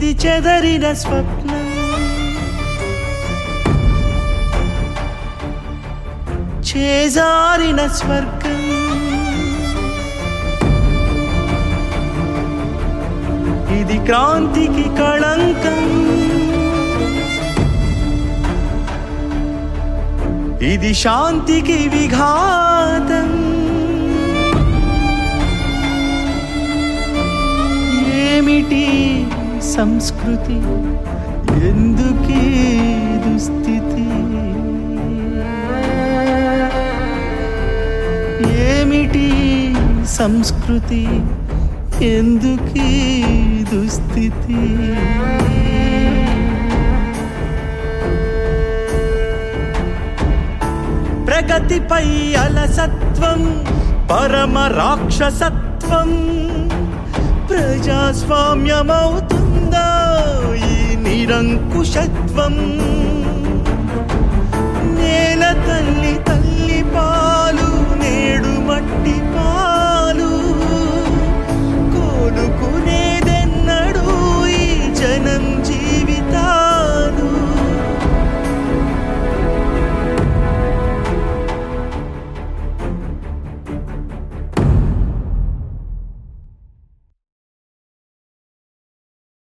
ఇది చెదరిన స్వప్నం చేజారిన స్వర్గం ఇది క్రాంతికి కళంకం ఇది శాంతికి విఘాతం ఏమిటి సంస్కృతి ఎందుకీ దుస్థితి ఏమిటి సంస్కృతి ఎందుకీ దుస్థితి ప్రగతిపై అలసత్వం పరమ రాక్షసత్వం ప్రజాస్వామ్యమవుతుందా ఈ నిరంకుశత్వం నేల తల్లి